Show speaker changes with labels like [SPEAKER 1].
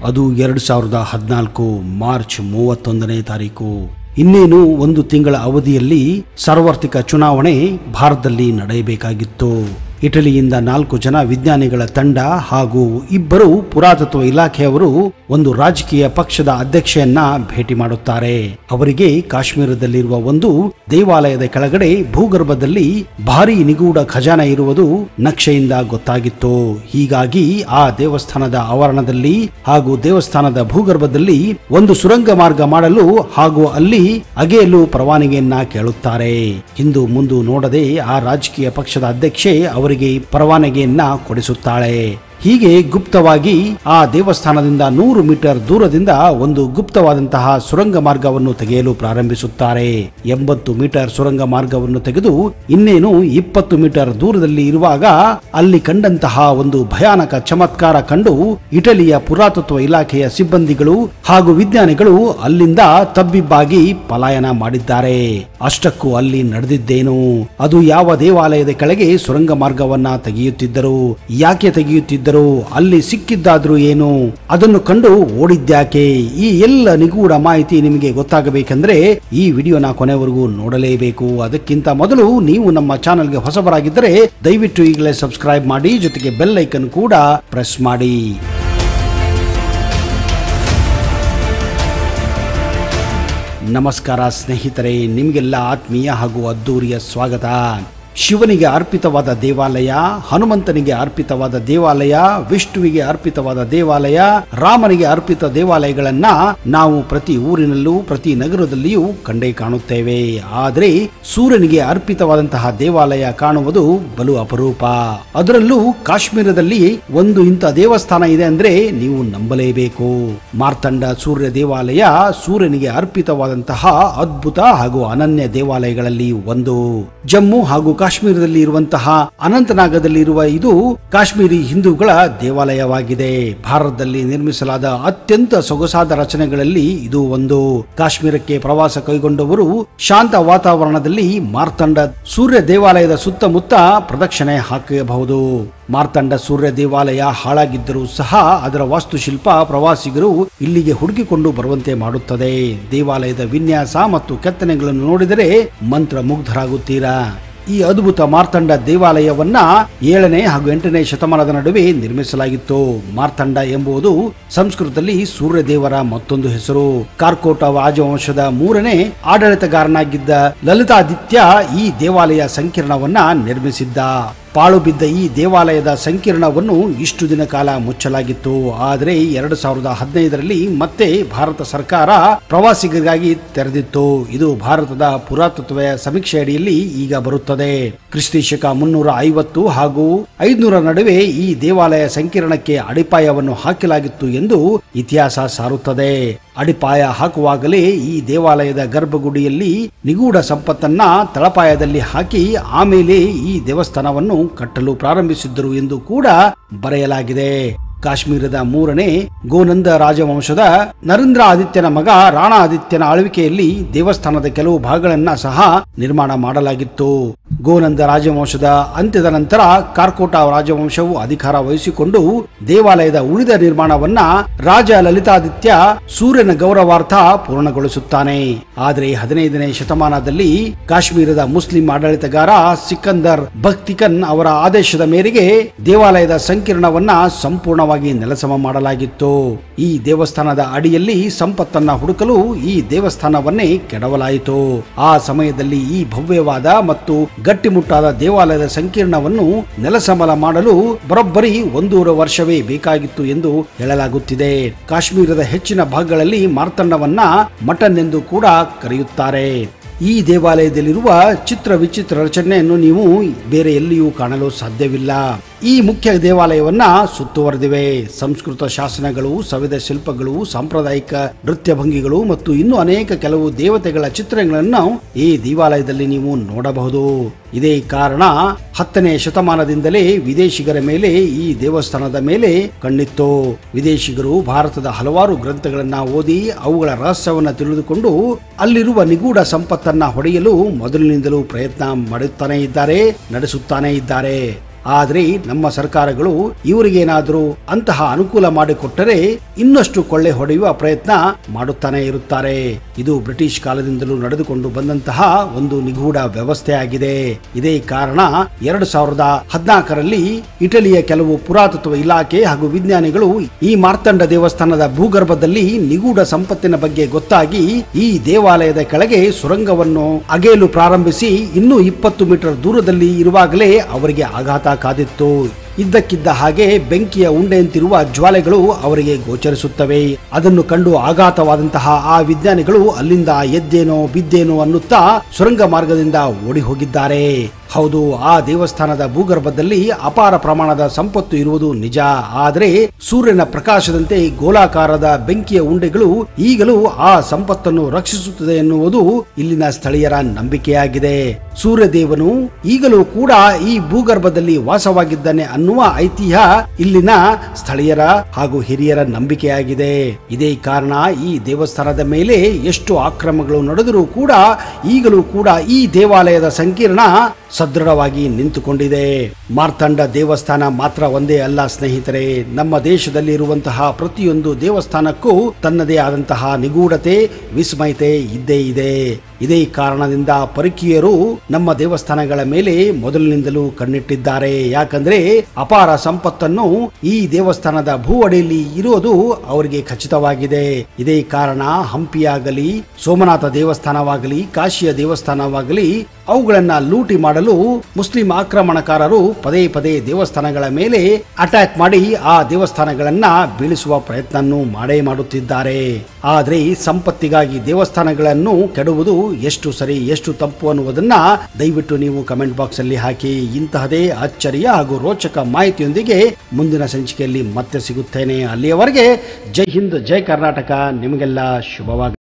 [SPEAKER 1] ಅದು ಎರಡು ಸಾವಿರದ ಹದಿನಾಲ್ಕು ಮಾರ್ಚ್ ಮೂವತ್ತೊಂದನೇ ತಾರೀಕು ಇನ್ನೇನು ಒಂದು ತಿಂಗಳ ಅವಧಿಯಲ್ಲಿ ಸಾರ್ವತ್ರಿಕ ಚುನಾವಣೆ ಭಾರತದಲ್ಲಿ ನಡೆಯಬೇಕಾಗಿತ್ತು ಇಟಲಿಯಿಂದ ನಾಲ್ಕು ಜನ ವಿಜ್ಞಾನಿಗಳ ತಂಡ ಹಾಗೂ ಇಬ್ಬರು ಪುರಾತತ್ವ ಇಲಾಖೆಯವರು ಒಂದು ರಾಜಕೀಯ ಪಕ್ಷದ ಅಧ್ಯಕ್ಷೆಯನ್ನ ಭೇಟಿ ಮಾಡುತ್ತಾರೆ ಅವರಿಗೆ ಕಾಶ್ಮೀರದಲ್ಲಿರುವ ಒಂದು ದೇವಾಲಯದ ಕೆಳಗಡೆ ಭೂಗರ್ಭದಲ್ಲಿ ಭಾರಿ ನಿಗೂಢ ಖಜಾನ ಇರುವುದು ನಕ್ಷೆಯಿಂದ ಗೊತ್ತಾಗಿತ್ತು ಹೀಗಾಗಿ ಆ ದೇವಸ್ಥಾನದ ಆವರಣದಲ್ಲಿ ಹಾಗೂ ದೇವಸ್ಥಾನದ ಭೂಗರ್ಭದಲ್ಲಿ ಒಂದು ಸುರಂಗ ಮಾರ್ಗ ಮಾಡಲು ಹಾಗೂ ಅಲ್ಲಿ ಅಗೆಯಲು ಪರವಾನಗಿಯನ್ನ ಕೇಳುತ್ತಾರೆ ಹಿಂದು ಮುಂದು ನೋಡದೆ ಆ ರಾಜಕೀಯ ಪಕ್ಷದ ಅಧ್ಯಕ್ಷೆ ಅವರಿಗೆ ಪರವಾನಗಿಯನ್ನ ಕೊಡಿಸುತ್ತಾಳೆ ಹೀಗೆ ಗುಪ್ತವಾಗಿ ಆ ದೇವಸ್ಥಾನದಿಂದ ನೂರು ಮೀಟರ್ ದೂರದಿಂದ ಒಂದು ಗುಪ್ತವಾದಂತಹ ಸುರಂಗ ಮಾರ್ಗವನ್ನು ತೆಗೆಯಲು ಪ್ರಾರಂಭಿಸುತ್ತಾರೆ ಎಂಬತ್ತು ಮೀಟರ್ ಸುರಂಗ ಮಾರ್ಗವನ್ನು ತೆಗೆದು ಇನ್ನೇನು ಇಪ್ಪತ್ತು ಮೀಟರ್ ದೂರದಲ್ಲಿ ಇರುವಾಗ ಅಲ್ಲಿ ಕಂಡಂತಹ ಒಂದು ಭಯಾನಕ ಚಮತ್ಕಾರ ಕಂಡು ಇಟಲಿಯ ಪುರಾತತ್ವ ಇಲಾಖೆಯ ಸಿಬ್ಬಂದಿಗಳು ಹಾಗೂ ವಿಜ್ಞಾನಿಗಳು ಅಲ್ಲಿಂದ ತಬ್ಬಿಬ್ಬಾಗಿ ಪಲಾಯನ ಮಾಡಿದ್ದಾರೆ ಅಷ್ಟಕ್ಕೂ ಅಲ್ಲಿ ನಡೆದಿದ್ದೇನು ಅದು ಯಾವ ದೇವಾಲಯದ ಕೆಳಗೆ ಸುರಂಗ ಮಾರ್ಗವನ್ನ ತೆಗೆಯುತ್ತಿದ್ದರು ಯಾಕೆ ತೆಗೆಯುತ್ತಿದ್ದರು ಅಲ್ಲಿ ಸಿಕ್ಕಿದ್ದಾದ್ರೂ ಏನು ಅದನ್ನು ಕಂಡು ಓಡಿದ್ಯಾಕೆ ಈ ಎಲ್ಲ ನಿಗೂಢ ಮಾಹಿತಿ ನಿಮಗೆ ಗೊತ್ತಾಗಬೇಕೆಂದ್ರೆ ಈ ವಿಡಿಯೋನ ಕೊನೆವರೆಗೂ ನೋಡಲೇಬೇಕು ಅದಕ್ಕಿಂತ ಮೊದಲು ನೀವು ನಮ್ಮ ಚಾನೆಲ್ಗೆ ಹೊಸಬರಾಗಿದ್ದರೆ ದಯವಿಟ್ಟು ಈಗಲೇ ಸಬ್ಸ್ಕ್ರೈಬ್ ಮಾಡಿ ಜೊತೆಗೆ ಬೆಲ್ ಐಕನ್ ಕೂಡ ಪ್ರೆಸ್ ಮಾಡಿ ನಮಸ್ಕಾರ ಸ್ನೇಹಿತರೆ ನಿಮಗೆಲ್ಲ ಆತ್ಮೀಯ ಹಾಗೂ ಅದ್ದೂರಿಯ ಸ್ವಾಗತ ಶಿವನಿಗೆ ಅರ್ಪಿತವಾದ ದೇವಾಲಯ ಹನುಮಂತನಿಗೆ ಅರ್ಪಿತವಾದ ದೇವಾಲಯ ವಿಷ್ಣುವಿಗೆ ಅರ್ಪಿತವಾದ ದೇವಾಲಯ ರಾಮನಿಗೆ ಅರ್ಪಿತ ದೇವಾಲಯಗಳನ್ನ ನಾವು ಪ್ರತಿ ಊರಿನಲ್ಲೂ ಪ್ರತಿ ನಗರದಲ್ಲಿಯೂ ಕಂಡೇ ಕಾಣುತ್ತೇವೆ ಆದರೆ ಸೂರ್ಯನಿಗೆ ಅರ್ಪಿತವಾದಂತಹ ದೇವಾಲಯ ಕಾಣುವುದು ಬಲು ಅಪರೂಪ ಅದರಲ್ಲೂ ಕಾಶ್ಮೀರದಲ್ಲಿ ಒಂದು ಇಂಥ ದೇವಸ್ಥಾನ ಇದೆ ಅಂದ್ರೆ ನೀವು ನಂಬಲೇಬೇಕು ಮಾರ್ತಂಡ ಸೂರ್ಯ ದೇವಾಲಯ ಸೂರ್ಯನಿಗೆ ಅರ್ಪಿತವಾದಂತಹ ಅದ್ಭುತ ಹಾಗೂ ಅನನ್ಯ ದೇವಾಲಯಗಳಲ್ಲಿ ಒಂದು ಜಮ್ಮು ಹಾಗೂ ಕಾಶ್ಮೀರದಲ್ಲಿ ಇರುವಂತಹ ಅನಂತನಾಗದಲ್ಲಿ ಇರುವ ಇದು ಕಾಶ್ಮೀರಿ ಹಿಂದೂಗಳ ದೇವಾಲಯವಾಗಿದೆ ಭಾರತದಲ್ಲಿ ನಿರ್ಮಿಸಲಾದ ಅತ್ಯಂತ ಸೊಗಸಾದ ರಚನೆಗಳಲ್ಲಿ ಇದು ಒಂದು ಕಾಶ್ಮೀರಕ್ಕೆ ಪ್ರವಾಸ ಕೈಗೊಂಡವರು ಶಾಂತ ವಾತಾವರಣದಲ್ಲಿ ಮಾರ್ತಂಡ ಸೂರ್ಯ ದೇವಾಲಯದ ಸುತ್ತಮುತ್ತ ಪ್ರದಕ್ಷಿಣೆ ಹಾಕಬಹುದು ಮಾರ್ತಂಡ ಸೂರ್ಯ ದೇವಾಲಯ ಹಾಳಾಗಿದ್ದರೂ ಸಹ ಅದರ ವಾಸ್ತುಶಿಲ್ಪ ಪ್ರವಾಸಿಗರು ಇಲ್ಲಿಗೆ ಹುಡುಕಿಕೊಂಡು ಬರುವಂತೆ ಮಾಡುತ್ತದೆ ದೇವಾಲಯದ ವಿನ್ಯಾಸ ಮತ್ತು ಕೆತ್ತನೆಗಳನ್ನು ನೋಡಿದರೆ ಮಂತ್ರ ಮುಗ್ಧರಾಗುತ್ತೀರಾ ಈ ಅದ್ಭುತ ಮಾರ್ತಂಡ ದೇವಾಲಯವನ್ನ ಏಳನೇ ಹಾಗೂ ಎಂಟನೇ ಶತಮಾನದ ನಡುವೆ ನಿರ್ಮಿಸಲಾಗಿತ್ತು ಮಾರ್ತಂಡ ಎಂಬುದು ಸಂಸ್ಕೃತದಲ್ಲಿ ಸೂರ್ಯ ದೇವರ ಮತ್ತೊಂದು ಹೆಸರು ಕಾರ್ಕೋಟ ರಾಜವಂಶದ ಮೂರನೇ ಆಡಳಿತಗಾರನಾಗಿದ್ದ ಲಲಿತಾದಿತ್ಯ ಈ ದೇವಾಲಯ ಸಂಕೀರ್ಣವನ್ನ ನಿರ್ಮಿಸಿದ್ದ ಪಾಳು ಬಿದ್ದ ಈ ದೇವಾಲಯದ ಸಂಕೀರ್ಣವನ್ನು ಇಷ್ಟು ದಿನ ಕಾಲ ಮುಚ್ಚಲಾಗಿತ್ತು ಆದರೆ ಎರಡು ಸಾವಿರದ ಹದಿನೈದರಲ್ಲಿ ಮತ್ತೆ ಭಾರತ ಸರ್ಕಾರ ಪ್ರವಾಸಿಗರಿಗಾಗಿ ತೆರೆದಿತ್ತು ಇದು ಭಾರತದ ಪುರಾತತ್ವ ಸಮೀಕ್ಷೆ ಅಡಿಯಲ್ಲಿ ಈಗ ಬರುತ್ತದೆ ಕ್ರಿಸ್ತಿ ಶಕ ಮುನ್ನೂರ ಐವತ್ತು ಹಾಗೂ ಐದುನೂರ ನಡುವೆ ಈ ದೇವಾಲಯ ಸಂಕೀರ್ಣಕ್ಕೆ ಅಡಿಪಾಯವನ್ನು ಹಾಕಲಾಗಿತ್ತು ಎಂದು ಇತಿಹಾಸ ಸಾರುತ್ತದೆ ಅಡಿಪಾಯ ಹಾಕುವಾಗಲೇ ಈ ದೇವಾಲಯದ ಗರ್ಭಗುಡಿಯಲ್ಲಿ ನಿಗೂಢ ಸಂಪತ್ತನ್ನ ತಳಪಾಯದಲ್ಲಿ ಹಾಕಿ ಆಮೇಲೆ ಈ ದೇವಸ್ಥಾನವನ್ನು ಕಟ್ಟಲು ಪ್ರಾರಂಭಿಸಿದ್ದರು ಎಂದು ಕೂಡ ಬರೆಯಲಾಗಿದೆ ಕಾಶ್ಮೀರದ ಮೂರನೇ ಗೋನಂದ ರಾಜವಂಶದ ನರೇಂದ್ರ ಆದಿತ್ಯನ ಮಗ ರಾಣಾ ಆದಿತ್ಯನ ಆಳ್ವಿಕೆಯಲ್ಲಿ ದೇವಸ್ಥಾನದ ಕೆಲವು ಭಾಗಗಳನ್ನ ಸಹ ನಿರ್ಮಾಣ ಮಾಡಲಾಗಿತ್ತು ಗೋನಂದ ರಾಜವಂಶದ ಅಂತ್ಯದ ನಂತರ ಕಾರ್ಕೋಟ ರಾಜವಂಶವು ಅಧಿಕಾರ ವಹಿಸಿಕೊಂಡು ದೇವಾಲಯದ ಉಳಿದ ನಿರ್ಮಾಣವನ್ನ ರಾಜ ಲಲಿತಾದಿತ್ಯ ಸೂರ್ಯನ ಗೌರವಾರ್ಥ ಪೂರ್ಣಗೊಳಿಸುತ್ತಾನೆ ಆದರೆ ಹದಿನೈದನೇ ಶತಮಾನದಲ್ಲಿ ಕಾಶ್ಮೀರದ ಮುಸ್ಲಿಂ ಆಡಳಿತಗಾರ ಸಿಕಂದರ್ ಭಕ್ತಿಕನ್ ಅವರ ಆದೇಶದ ಮೇರೆಗೆ ದೇವಾಲಯದ ಸಂಕೀರ್ಣವನ್ನ ಸಂಪೂರ್ಣವಾಗಿ ನೆಲಸಮ ಮಾಡಲಾಗಿತ್ತು ಈ ದೇವಸ್ಥಾನದ ಅಡಿಯಲ್ಲಿ ಸಂಪತ್ತನ್ನ ಹುಡುಕಲು ಈ ದೇವಸ್ಥಾನವನ್ನೇ ಕೆಡವಲಾಯಿತು ಆ ಸಮಯದಲ್ಲಿ ಈ ಭವ್ಯವಾದ ಮತ್ತು ಗಟ್ಟಿಮುಟ್ಟಾದ ದೇವಾಲಯದ ಸಂಕೀರ್ಣವನ್ನು ನೆಲಸಮಲ ಮಾಡಲು ಬರೋಬ್ಬರಿ ಒಂದೂವರೆ ವರ್ಷವೇ ಬೇಕಾಗಿತ್ತು ಎಂದು ಹೇಳಲಾಗುತ್ತಿದೆ ಕಾಶ್ಮೀರದ ಹೆಚ್ಚಿನ ಭಾಗಗಳಲ್ಲಿ ಮಾರ್ತಂಡವನ್ನ ಮಟನ್ ಎಂದು ಕೂಡ ಕರೆಯುತ್ತಾರೆ ಈ ದೇವಾಲಯದಲ್ಲಿರುವ ಚಿತ್ರ ವಿಚಿತ್ರ ರಚನೆಯನ್ನು ನೀವು ಬೇರೆ ಎಲ್ಲಿಯೂ ಕಾಣಲು ಸಾಧ್ಯವಿಲ್ಲ ಈ ಮುಖ್ಯ ದೇವಾಲಯವನ್ನ ಸುತ್ತುವರೆದಿವೆ ಸಂಸ್ಕೃತ ಶಾಸನಗಳು ಸವಿದ ಶಿಲ್ಪಗಳು ಸಾಂಪ್ರದಾಯಿಕ ನೃತ್ಯ ಭಂಗಿಗಳು ಮತ್ತು ಇನ್ನೂ ಅನೇಕ ಕೆಲವು ದೇವತೆಗಳ ಚಿತ್ರಗಳನ್ನು ಈ ದೇವಾಲಯದಲ್ಲಿ ನೀವು ನೋಡಬಹುದು ಇದೇ ಕಾರಣ ಹತ್ತನೇ ಶತಮಾನದಿಂದಲೇ ವಿದೇಶಿಗರ ಮೇಲೆ ಈ ದೇವಸ್ಥಾನದ ಮೇಲೆ ಕಣ್ಣಿತ್ತು ವಿದೇಶಿಗರು ಭಾರತದ ಹಲವಾರು ಗ್ರಂಥಗಳನ್ನ ಓದಿ ಅವುಗಳ ರಹಸ್ಯವನ್ನ ತಿಳಿದುಕೊಂಡು ಅಲ್ಲಿರುವ ನಿಗೂಢ ಸಂಪತ್ತನ್ನ ಹೊಡೆಯಲು ಮೊದಲಿನಿಂದಲೂ ಪ್ರಯತ್ನ ಮಾಡುತ್ತಾನೆ ಇದ್ದಾರೆ ನಡೆಸುತ್ತಾನೆ ಇದ್ದಾರೆ ಆದ್ರೆ ನಮ್ಮ ಸರ್ಕಾರಗಳು ಇವರಿಗೇನಾದರೂ ಅಂತಹ ಅನುಕೂಲ ಮಾಡಿಕೊಟ್ಟರೆ ಇನ್ನಷ್ಟು ಕೊಳ್ಳೆ ಹೊಡೆಯುವ ಪ್ರಯತ್ನ ಮಾಡುತ್ತಾನೆ ಇರುತ್ತಾರೆ ಇದು ಬ್ರಿಟಿಷ್ ಕಾಲದಿಂದಲೂ ನಡೆದುಕೊಂಡು ಬಂದಂತಹ ಒಂದು ನಿಗೂಢ ವ್ಯವಸ್ಥೆ ಆಗಿದೆ ಇದೇ ಕಾರಣ ಎರಡು ಸಾವಿರದ ಹದಿನಾಲ್ಕರಲ್ಲಿ ಇಟಲಿಯ ಕೆಲವು ಪುರಾತತ್ವ ಇಲಾಖೆ ಹಾಗೂ ವಿಜ್ಞಾನಿಗಳು ಈ ಮಾರ್ತಂಡ ದೇವಸ್ಥಾನದ ಭೂಗರ್ಭದಲ್ಲಿ ನಿಗೂಢ ಸಂಪತ್ತಿನ ಬಗ್ಗೆ ಗೊತ್ತಾಗಿ ಈ ದೇವಾಲಯದ ಕೆಳಗೆ ಸುರಂಗವನ್ನು ಅಗೆಯಲು ಪ್ರಾರಂಭಿಸಿ ಇನ್ನೂ ಇಪ್ಪತ್ತು ಮೀಟರ್ ದೂರದಲ್ಲಿ ಇರುವಾಗಲೇ ಅವರಿಗೆ ಆಘಾತ ಕಾದಿತ್ತು ಇದ್ದಕ್ಕಿದ್ದ ಹಾಗೆ ಬೆಂಕಿಯ ಉಂಡೆಯಂತಿರುವ ಜ್ವಾಲೆಗಳು ಅವರಿಗೆ ಗೋಚರಿಸುತ್ತವೆ ಅದನ್ನು ಕಂಡು ಆಘಾತವಾದಂತಹ ಆ ವಿಜ್ಞಾನಿಗಳು ಅಲ್ಲಿಂದ ಎದ್ದೇನೋ ಬಿದ್ದೇನೋ ಅನ್ನುತ್ತಾ ಸುರಂಗ ಮಾರ್ಗದಿಂದ ಓಡಿ ಹೋಗಿದ್ದಾರೆ ಹೌದು ಆ ದೇವಸ್ಥಾನದ ಭೂಗರ್ಭದಲ್ಲಿ ಅಪಾರ ಪ್ರಮಾಣದ ಸಂಪತ್ತು ಇರುವುದು ನಿಜ ಆದರೆ ಸೂರ್ಯನ ಪ್ರಕಾಶದಂತೆ ಗೋಲಾಕಾರದ ಬೆಂಕಿಯ ಉಂಡೆಗಳು ಈಗಲೂ ಆ ಸಂಪತ್ತನ್ನು ರಕ್ಷಿಸುತ್ತದೆ ಎನ್ನುವುದು ಇಲ್ಲಿನ ಸ್ಥಳೀಯರ ನಂಬಿಕೆಯಾಗಿದೆ ಸೂರ್ಯದೇವನು ಈಗಲೂ ಕೂಡ ಈ ಭೂಗರ್ಭದಲ್ಲಿ ವಾಸವಾಗಿದ್ದಾನೆ ಅನ್ನುವ ಐತಿಹ್ಯ ಇಲ್ಲಿನ ಸ್ಥಳೀಯರ ಹಾಗೂ ಹಿರಿಯರ ನಂಬಿಕೆಯಾಗಿದೆ ಇದೇ ಕಾರಣ ಈ ದೇವಸ್ಥಾನದ ಮೇಲೆ ಎಷ್ಟು ಆಕ್ರಮಗಳು ನಡೆದರೂ ಕೂಡ ಈಗಲೂ ಕೂಡ ಈ ದೇವಾಲಯದ ಸಂಕೀರ್ಣ ಸದೃಢವಾಗಿ ನಿಂತುಕೊಂಡಿದೆ ಮಾರ್ತಂಡ ದೇವಸ್ಥಾನ ಮಾತ್ರ ಒಂದೇ ಅಲ್ಲ ಸ್ನೇಹಿತರೆ ನಮ್ಮ ದೇಶದಲ್ಲಿ ಇರುವಂತಹ ಪ್ರತಿಯೊಂದು ದೇವಸ್ಥಾನಕ್ಕೂ ತನ್ನದೇ ಆದಂತಹ ನಿಗೂಢತೆ ವಿಸ್ಮಯತೆ ಇದ್ದೇ ಇದೆ ಇದೇ ಕಾರಣದಿಂದ ಪರಕೀಯರು ನಮ್ಮ ದೇವಸ್ಥಾನಗಳ ಮೇಲೆ ಮೊದಲಿನಿಂದಲೂ ಕಣ್ಣಿಟ್ಟಿದ್ದಾರೆ ಯಾಕಂದ್ರೆ ಅಪಾರ ಸಂಪತ್ತನ್ನು ಈ ದೇವಸ್ಥಾನದ ಭೂ ಅಡಿಯಲ್ಲಿ ಇರೋದು ಅವರಿಗೆ ಖಚಿತವಾಗಿದೆ ಇದೇ ಕಾರಣ ಹಂಪಿಯಾಗಲಿ ಸೋಮನಾಥ ದೇವಸ್ಥಾನವಾಗಲಿ ಕಾಶಿಯ ದೇವಸ್ಥಾನವಾಗಲಿ ಅವುಗಳನ್ನ ಲೂಟಿ ಮಾಡಲು ಮುಸ್ಲಿಂ ಆಕ್ರಮಣಕಾರರು ಪದೇ ಪದೇ ದೇವಸ್ಥಾನಗಳ ಮೇಲೆ ಅಟ್ಯಾಕ್ ಮಾಡಿ ಆ ದೇವಸ್ಥಾನಗಳನ್ನ ಬೀಳಿಸುವ ಪ್ರಯತ್ನವನ್ನು ಮಾಡೇ ಮಾಡುತ್ತಿದ್ದಾರೆ ಆದ್ರೆ ಸಂಪತ್ತಿಗಾಗಿ ದೇವಸ್ಥಾನಗಳನ್ನು ಕೆಡುವುದು ಎಷ್ಟು ಸರಿ ಎಷ್ಟು ತಪ್ಪು ಅನ್ನುವುದನ್ನ ದಯವಿಟ್ಟು ನೀವು ಕಮೆಂಟ್ ಬಾಕ್ಸ್ ಅಲ್ಲಿ ಹಾಕಿ ಇಂತಹದೇ ಅಚ್ಚರಿಯ ಹಾಗೂ ರೋಚಕ ಮಾಹಿತಿಯೊಂದಿಗೆ ಮುಂದಿನ ಸಂಚಿಕೆಯಲ್ಲಿ ಮತ್ತೆ ಸಿಗುತ್ತೇನೆ ಅಲ್ಲಿಯವರೆಗೆ ಜೈ ಹಿಂದ್ ಜೈ ಕರ್ನಾಟಕ ನಿಮಗೆಲ್ಲ ಶುಭವಾಗಿ